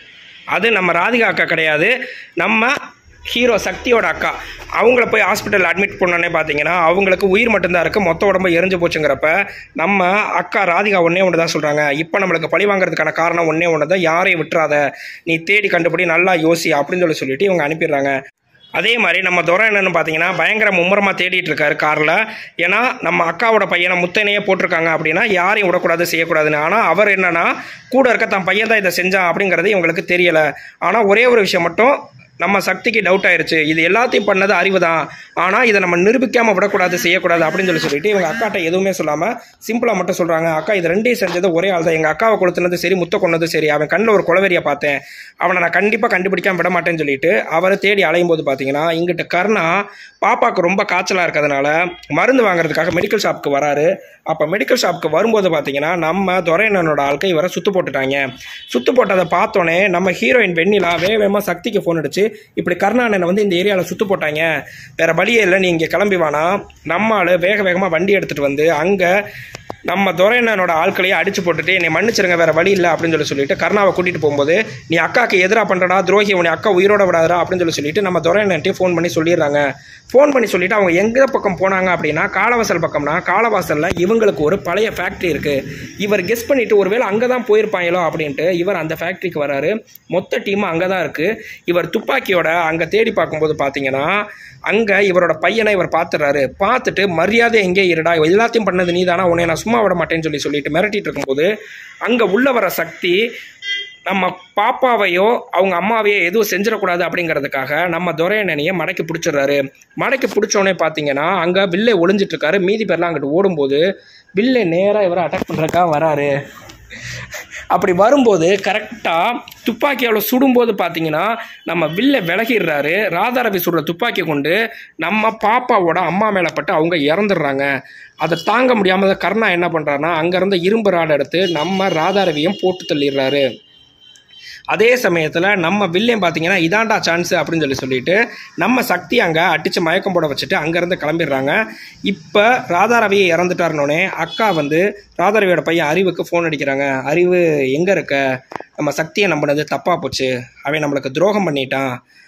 அது நம்ம ராதிகா அக்கா கிடையாது நம்ம ஹீரோ சக்தியோட அக்கா அவங்கள போய் ஹாஸ்பிட்டல் அட்மிட் பண்ணோன்னே பார்த்தீங்கன்னா அவங்களுக்கு உயிர் மட்டும்தான் இருக்குது மொத்த உடம்பு எரிஞ்சு போச்சுங்கிறப்ப நம்ம அக்கா ராதிகா ஒன்றே ஒன்று தான் சொல்கிறாங்க இப்போ நம்மளுக்கு பழி வாங்குறதுக்கான காரணம் ஒன்றே ஒன்று தான் யாரையும் விட்டுறாத நீ தேடி கண்டுபிடி நல்லா யோசி அப்படின்னு சொல்லி சொல்லிட்டு இவங்க அனுப்பிடுறாங்க அதே மாதிரி நம்ம துரை என்னன்னு பார்த்தீங்கன்னா பயங்கர மும்முரமாக தேடிட்டு இருக்காரு காரில் ஏன்னா நம்ம அக்காவோட பையனை முத்தனையே போட்டிருக்காங்க அப்படின்னா யாரையும் விடக்கூடாது செய்யக்கூடாதுன்னு ஆனால் அவர் என்னன்னா கூட இருக்க தன் பையன் தான் இதை செஞ்சான் அப்படிங்கிறது இவங்களுக்கு தெரியலை ஆனால் ஒரே ஒரு விஷயம் மட்டும் நம்ம சக்திக்கு டவுட் ஆயிருச்சு இது எல்லாத்தையும் பண்ணது அறிவு தான் ஆனால் இதை நம்ம நிரூபிக்காமல் விடக்கூடாது செய்யக்கூடாது அப்படின்னு சொல்லி சொல்லிட்டு இவங்க அக்காட்ட எதுவுமே சொல்லாமல் சிம்பிளாக மட்டும் சொல்கிறாங்க அக்கா இது ரெண்டையும் செஞ்சது ஒரே ஆள் தான் எங்கள் அக்காவை கொளுத்துனது சரி முத்த கொண்டது சரி அவன் கண்ணில் ஒரு குளவெறியை பார்த்தேன் அவனை நான் கண்டிப்பாக கண்டுபிடிக்காம விட மாட்டேன்னு சொல்லிட்டு அவரை தேடி அலையும் போது பார்த்தீங்கன்னா இங்கிட்ட கர்ணா பாப்பாவுக்கு ரொம்ப காய்ச்சலாக இருக்கிறதுனால மருந்து வாங்குறதுக்காக மெடிக்கல் ஷாப்புக்கு வராரு அப்போ மெடிக்கல் ஷாப்புக்கு வரும்போது பார்த்தீங்கன்னா நம்ம துரையண்ணனோட ஆட்கள் இவரை சுத்து போட்டுட்டாங்க சுத்து போட்டதை பார்த்தோன்னே நம்ம ஹீரோயின் வெண்ணிலா வேக வேகமாக சக்திக்கு ஃபோன் அடிச்சு இப்படி கருணாண்ணனை வந்து இந்த ஏரியாவில் சுத்து போட்டாங்க வேற வழியே இல்லை நீ இங்கே கிளம்பி வானா நம்ம ஆளு வேக வேகமாக வண்டி எடுத்துகிட்டு வந்து அங்கே நம்ம துரையண்ணனோட ஆட்களையே அடிச்சு போட்டுட்டு என்னை மன்னிச்சிருங்க வேற வழி இல்லை அப்படின்னு சொல்லி சொல்லிட்டு கருணாவை கூட்டிட்டு போகும்போது நீ அக்காக்கு எதிராக பண்றடா துரோகி உன்னை அக்கா உயிரோட விடாதடா அப்படின்னு சொல்லி சொல்லிட்டு நம்ம துரையண்ணன்ட்டே ஃபோன் பண்ணி சொல்லிடுறாங்க ஃபோன் பண்ணி சொல்லிட்டு அவங்க எங்க பக்கம் போனாங்க அப்படின்னா காலவாசல் பக்கம்னா காலவாசல்ல இவங்களுக்கு ஒரு பழைய ஃபேக்ட்ரி இருக்கு இவர் கெஸ் பண்ணிட்டு ஒருவேளை அங்கே தான் போயிருப்பாங்களோ அப்படின்ட்டு இவர் அந்த ஃபேக்ட்ரிக்கு வராரு மொத்த டீமும் அங்கே தான் இருக்கு இவர் துப்பாக்கியோட அங்கே தேடி பார்க்கும்போது பார்த்தீங்கன்னா அங்கே இவரோட பையனை இவர் பார்த்துறாரு பார்த்துட்டு மரியாதை எங்கே இருடா எல்லாத்தையும் பண்ணது நீதானா உன்னை நான் சும்மா விட மாட்டேன்னு சொல்லி சொல்லிட்டு மிரட்டிட்டு இருக்கும்போது அங்கே உள்ள வர சக்தி நம்ம பாப்பாவையோ அவங்க அம்மாவையோ எதுவும் செஞ்சிடக்கூடாது அப்படிங்கிறதுக்காக நம்ம துரையண்ணனையை மடக்கி பிடிச்சிடுறாரு மடக்கி பிடிச்சோடனே பார்த்தீங்கன்னா அங்கே வில்லை ஒளிஞ்சிட்டு இருக்காரு மீதி பேர்லாம் அங்கிட்டு ஓடும்போது வில்லை நேராக இவரை அட்டாக் பண்ணுறதுக்காக வராரு அப்படி வரும்போது கரெக்டாக துப்பாக்கியால் சுடும்போது பார்த்தீங்கன்னா நம்ம வில்ல விலகிடுறாரு ராதாரவி சுடுற துப்பாக்கியை கொண்டு நம்ம பாப்பாவோட அம்மா மேலே பட்டு அவங்க இறந்துடுறாங்க அதை தாங்க முடியாமல் கர்ணா என்ன பண்ணுறாருன்னா அங்கேருந்து இரும்பு ராடு எடுத்து நம்ம ராதாரவியும் போட்டு தள்ளிடுறாரு அதே சமயத்தில் நம்ம வில்லியம் பார்த்தீங்கன்னா இதாண்டா சான்ஸ் அப்படின்னு சொல்லி சொல்லிட்டு நம்ம சக்தி அங்கே அடித்து மயக்கம் போட வச்சுட்டு அங்கேருந்து கிளம்பிடுறாங்க இப்போ ராதாரவி இறந்துட்டாருனோடனே அக்கா வந்து ராதாரவியோட பையன் அறிவுக்கு ஃபோன் அடிக்கிறாங்க அறிவு எங்கே இருக்க நம்ம சக்தியை நம்பினது தப்பாக போச்சு அவன் நம்மளுக்கு துரோகம் பண்ணிட்டான்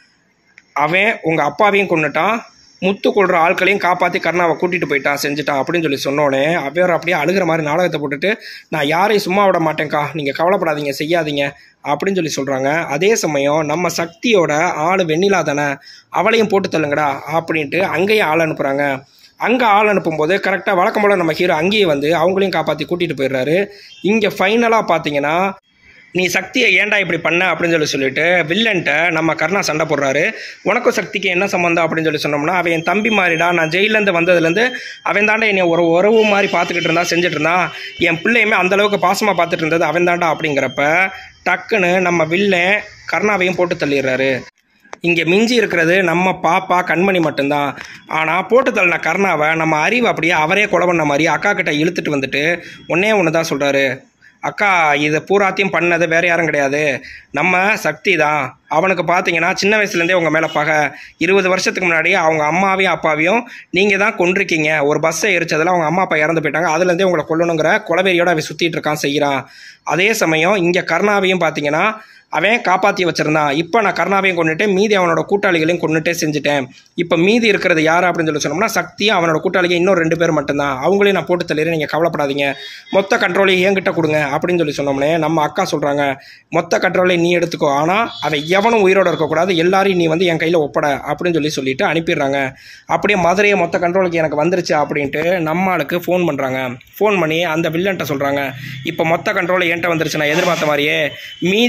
அவன் உங்கள் அப்பாவையும் கொண்டுட்டான் முத்து கொள்ற ஆட்களையும் காப்பாற்றி கர்ணாவை கூட்டிகிட்டு போயிட்டான் செஞ்சுட்டான் அப்படின்னு சொல்லி சொன்னோடனே அவர் அப்படியே அழுகிற மாதிரி நாடகத்தை போட்டுட்டு நான் யாரையும் சும்மா விட மாட்டேன்க்கா நீங்கள் கவலைப்படாதீங்க செய்யாதீங்க அப்படின்னு சொல்லி சொல்கிறாங்க அதே சமயம் நம்ம சக்தியோட ஆள் வெண்ணிலா தானே அவளையும் போட்டு தள்ளுங்கடா அப்படின்ட்டு அங்கேயும் ஆள் அனுப்புகிறாங்க அங்கே ஆள் அனுப்பும்போது கரெக்டாக வழக்கம் போல் நம்ம ஹீரோ அங்கேயே வந்து அவங்களையும் காப்பாற்றி கூட்டிகிட்டு போயிடுறாரு இங்கே ஃபைனலாக பார்த்தீங்கன்னா நீ சக்தியை ஏன்டா இப்படி பண்ண அப்படின்னு சொல்லி சொல்லிட்டு வில்லன்ட்ட நம்ம கர்ணா சண்டை போடுறாரு உனக்கும் சக்திக்கு என்ன சம்மந்தம் அப்படின்னு சொல்லி சொன்னோம்னா அவன் என் தம்பி மாதிரிடா நான் ஜெயிலேருந்து வந்ததுலேருந்து அவன் தாண்டா என்னை ஒரு உறவு மாதிரி பார்த்துக்கிட்டு இருந்தா செஞ்சுட்டு இருந்தான் என் பிள்ளையுமே அந்த அளவுக்கு பாசமாக பார்த்துட்டு இருந்தது அவன் தாண்டா அப்படிங்கிறப்ப டக்குன்னு நம்ம வில்லன் கர்ணாவையும் போட்டு தள்ளிடுறாரு இங்கே மிஞ்சி இருக்கிறது நம்ம பாப்பா கண்மணி மட்டும்தான் ஆனால் போட்டு தள்ளின கர்ணாவை நம்ம அறிவு அப்படியே அவரே கொலை பண்ண மாதிரி அக்கா கிட்ட இழுத்துட்டு வந்துட்டு ஒன்னே ஒன்று தான் சொல்கிறாரு அக்கா இது பூராத்தையும் பண்ணது வேற யாரும் கிடையாது நம்ம சக்தி தான் அவனுக்கு பார்த்தீங்கன்னா சின்ன வயசுலேருந்தே உங்கள் மேலே பகை இருபது வருஷத்துக்கு முன்னாடி அவங்க அம்மாவையும் அப்பாவையும் நீங்கள் தான் கொண்டிருக்கீங்க ஒரு பஸ்ஸை எரிச்சதில் அவங்க அம்மா அப்பா இறந்து போயிட்டாங்க அதுலேருந்தே உங்களை கொல்லணுங்கிற கொலவெறியோட அவன் சுற்றிட்டு இருக்கான் செய்கிறான் அதே சமயம் இங்கே கருணாவையும் பார்த்தீங்கன்னா அவன் காப்பாற்றி வச்சிருந்தான் இப்போ நான் கருணாவையும் கொண்டுட்டு மீதி அவனோட கூட்டாளிகளையும் கொண்டுட்டே செஞ்சுட்டேன் இப்போ மீதி இருக்கிறது யார் அப்படின்னு சொல்லி சொன்னோம்னா சக்தியும் அவனோட கூட்டாளிகள் இன்னும் ரெண்டு பேர் மட்டும்தான் அவங்களையும் நான் போட்டு தள்ளிடுறேன் நீங்கள் கவலைப்படாதீங்க மொத்த கண்ட்ரோலையும் என்கிட்ட கொடுங்க அப்படின்னு சொல்லி சொன்னோம்னே நம்ம அக்கா சொல்கிறாங்க மொத்த கண்ட்ரோலை நீ எடுத்துக்கோ ஆனால் அவன் எவனும் உயிரோட இருக்கக்கூடாது எல்லாரையும் நீ வந்து என் கையில் ஒப்பட அப்படின்னு சொல்லி சொல்லிட்டு அனுப்பிடுறாங்க அப்படியே மதுரையை மொத்த கண்ட்ரோலுக்கு எனக்கு வந்துருச்சு அப்படின்ட்டு நம்ம ஆளுக்கு ஃபோன் பண்ணுறாங்க ஃபோன் பண்ணி அந்த வில்லன்ட்ட சொல்கிறாங்க இப்போ மொத்த கண்ட்ரோல் என்கிட்ட வந்துருச்சு நான் எதிர்பார்த்த மாதிரியே மீதி இருக்கிறது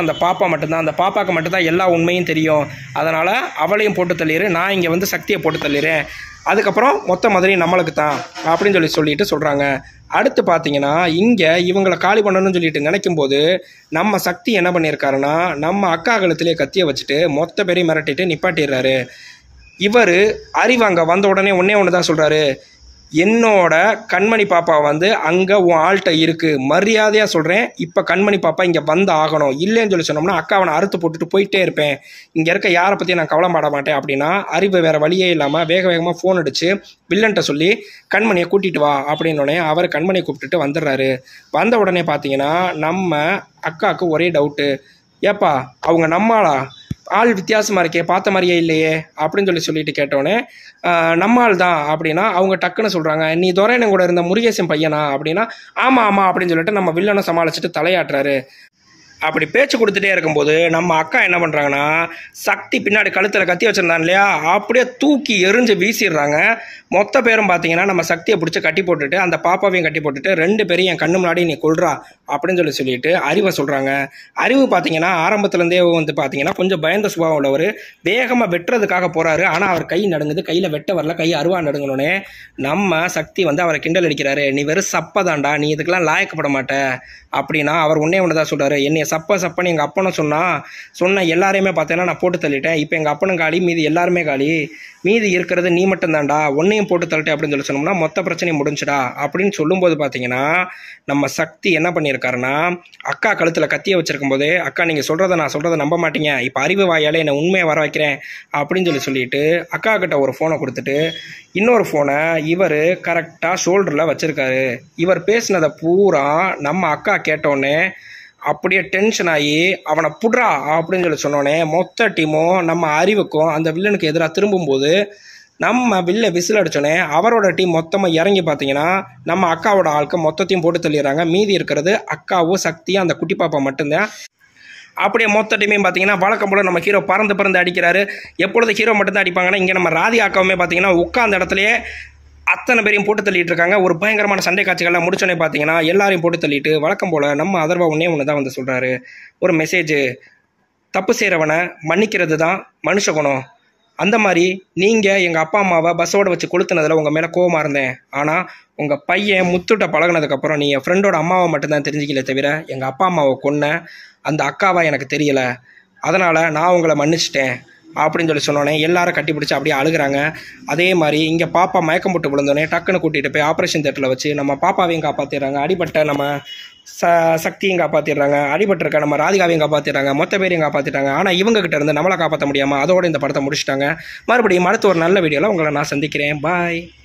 அந்த பாப்பா மட்டும்தான் அந்த பாப்பாவுக்கு மட்டும்தான் எல்லா உண்மையும் தெரியும் அதனால் அவளையும் போட்டு தள்ளிடு நான் இங்கே வந்து சக்தியை போட்டு தள்ளிடுறேன் அதுக்கப்புறம் மொத்த மதுரையும் நம்மளுக்கு தான் அப்படின்னு சொல்லி சொல்லிட்டு சொல்கிறாங்க அடுத்து பார்த்தீங்கன்னா இங்கே இவங்களை காலி பண்ணணும்னு சொல்லிட்டு நினைக்கும் போது நம்ம சக்தி என்ன பண்ணியிருக்காருன்னா நம்ம அக்கா கழுத்திலே கத்தியை வச்சுட்டு மொத்த பேரையும் மிரட்டிட்டு நிப்பாட்டிடுறாரு இவர் அறிவு அங்கே வந்த உடனே ஒன்றே ஒன்று தான் சொல்கிறாரு என்னோட கண்மணி பாப்பா வந்து அங்கே உன் ஆள்கிட்ட இருக்குது மரியாதையாக சொல்கிறேன் இப்போ கண்மணி பாப்பா இங்கே வந்து ஆகணும் இல்லைன்னு சொல்லி சொன்னோம்னா அக்காவை நான் அறுத்து போட்டுட்டு போயிட்டே இருப்பேன் இங்கே இருக்க யாரை பற்றி நான் கவலைப்பட மாட்டேன் அப்படின்னா அறிவு வேறு வழியே இல்லாமல் வேக வேகமாக ஃபோன் அடித்து வில்லன்ட்ட சொல்லி கண்மணியை கூட்டிகிட்டு வா அப்படின்னோடனே அவர் கண்மணியை கூப்பிட்டுட்டு வந்துடுறாரு வந்த உடனே பார்த்தீங்கன்னா நம்ம அக்காவுக்கு ஒரே டவுட்டு ஏப்பா அவங்க நம்மளா ஆள் வித்தியாசமாக இருக்கே பார்த்த மாதிரியே இல்லையே அப்படின்னு சொல்லி சொல்லிட்டு கேட்டோன்னே ஆஹ், நம்ம ஆள் தான் அப்படின்னா அவங்க டக்குன்னு சொல்கிறாங்க நீ துரையனன் கூட இருந்த முருகேசன் பையனா அப்படின்னா ஆமாம் ஆமாம் அப்படின்னு சொல்லிட்டு நம்ம வில்லனை சமாளிச்சுட்டு தலையாட்டுறாரு அப்படி பேச்சு கொடுத்துட்டே இருக்கும்போது நம்ம அக்கா என்ன பண்ணுறாங்கன்னா சக்தி பின்னாடி கழுத்தில் கத்தி வச்சிருந்தான் இல்லையா அப்படியே தூக்கி எரிஞ்சு வீசிடுறாங்க மொத்த பேரும் பார்த்தீங்கன்னா நம்ம சக்தியை பிடிச்சி கட்டி போட்டுட்டு அந்த பாப்பாவையும் கட்டி போட்டுட்டு ரெண்டு பேரையும் என் கண்ணு முன்னாடி நீ கொள்றா அப்படின்னு சொல்லி சொல்லிட்டு அறிவை சொல்கிறாங்க அறிவு பார்த்தீங்கன்னா ஆரம்பத்துலேருந்தே வந்து பார்த்தீங்கன்னா கொஞ்சம் பயந்த சுபாவம் உள்ளவர் வேகமாக வெட்டுறதுக்காக போகிறாரு ஆனால் அவர் கை நடுங்குது கையில் வெட்ட வரல கை அருவா நடுங்கணுன்னே நம்ம சக்தி வந்து அவரை கிண்டல் அடிக்கிறாரு நீ வெறும் சப்பதான்டா நீ இதுக்கெல்லாம் லாயக்கப்பட மாட்ட அப்படின்னா அவர் ஒன்றே ஒன்று தான் சொல்கிறாரு என்னைய சப்ப சப்பன்னு எங்கள் அப்பனும் சொன்னா சொன்ன எல்லாரையுமே பார்த்தீங்கன்னா நான் போட்டு தள்ளிட்டேன் இப்போ எங்கள் அப்பனும் காலி மீதி எல்லாருமே காலி மீதி இருக்கிறது நீ மட்டும்தான்டா உன்னையும் போட்டு தள்ளிட்டேன் அப்படின்னு சொல்லி சொன்னோம்னா மொத்த பிரச்சனையும் முடிஞ்சுடா அப்படின்னு சொல்லும்போது பார்த்தீங்கன்னா நம்ம சக்தி என்ன பண்ணியிருக்காருன்னா அக்கா கழுத்தில் கத்தியை வச்சிருக்கும் போதே அக்கா நீங்கள் சொல்கிறத நான் சொல்கிறத நம்ப மாட்டீங்க இப்போ அறிவு வாயாலே என்னை உண்மையை வர வைக்கிறேன் அப்படின்னு சொல்லி சொல்லிட்டு அக்கா கிட்ட ஒரு ஃபோனை கொடுத்துட்டு இன்னொரு ஃபோனை இவர் கரெக்டாக ஷோல்டரில் வச்சுருக்காரு இவர் பேசினதை பூரா நம்ம அக்கா கேட்டோன்னே அப்படியே டென்ஷன் ஆகி அவனை புட்றா அப்படின்னு சொல்லி சொன்னோன்னே மொத்த டீமும் நம்ம அறிவுக்கும் அந்த வில்லனுக்கு எதிராக திரும்பும்போது நம்ம வில்ல விசில் அடிச்சோன்னே அவரோட டீம் மொத்தமாக இறங்கி பார்த்தீங்கன்னா நம்ம அக்காவோட ஆளுக்கு மொத்தத்தையும் போட்டு தள்ளிடுறாங்க மீதி இருக்கிறது அக்காவும் சக்தியும் அந்த குட்டி பாப்பா மட்டும்தான் அப்படியே மொத்த டீமையும் பார்த்தீங்கன்னா வழக்கம் போல நம்ம ஹீரோ பறந்து பறந்து அடிக்கிறாரு எப்பொழுது ஹீரோ மட்டும்தான் அடிப்பாங்கன்னா இங்கே நம்ம ராதி அக்காவுமே பார்த்தீங்கன்னா உட்காந்த இடத்துலயே அத்தனை பேரையும் போட்டு தள்ளிட்டு இருக்காங்க ஒரு பயங்கரமான சண்டை காட்சிகள்லாம் முடிச்சோன்னே பார்த்தீங்கன்னா எல்லாரையும் போட்டு தள்ளிட்டு வழக்கம் போல நம்ம அதர்வா ஒன்றே ஒன்று தான் வந்து சொல்கிறாரு ஒரு மெசேஜ் தப்பு செய்கிறவனை மன்னிக்கிறது தான் மனுஷ குணம் அந்த மாதிரி நீங்கள் எங்கள் அப்பா அம்மாவை பஸ்ஸோட வச்சு கொளுத்துனதில் உங்கள் மேலே கோவமாக இருந்தேன் ஆனால் உங்கள் பையன் முத்துட்ட பழகுனதுக்கப்புறம் நீ என் ஃப்ரெண்டோட அம்மாவை மட்டும்தான் தெரிஞ்சிக்கல தவிர எங்கள் அப்பா அம்மாவை கொன்ன அந்த அக்காவா எனக்கு தெரியல அதனால் நான் உங்களை மன்னிச்சிட்டேன் அப்படின்னு சொல்லி சொன்னோன்னே எல்லாரும் கட்டி பிடிச்சி அப்படியே அழுகுறாங்க அதே மாதிரி இங்கே பாப்பா மயக்கம் போட்டு விழுந்தோடனே டக்குன்னு கூட்டிகிட்டு போய் ஆப்ரேஷன் தேட்டரில் வச்சு நம்ம பாப்பாவையும் காப்பாற்றிடுறாங்க அடிபட்ட நம்ம ச சக்தியும் காப்பாற்றிடுறாங்க அடிபட்டிருக்க நம்ம ராதிகாவையும் காப்பாற்றிடுறாங்க மொத்த பேரையும் காப்பாற்றிட்டாங்க ஆனால் இவங்க கிட்ட இருந்து நம்மளை காப்பாற்ற முடியாமல் அதோட இந்த படத்தை முடிச்சிட்டாங்க மறுபடியும் அடுத்த ஒரு நல்ல வீடியோவில் உங்களை நான் சந்திக்கிறேன் பாய்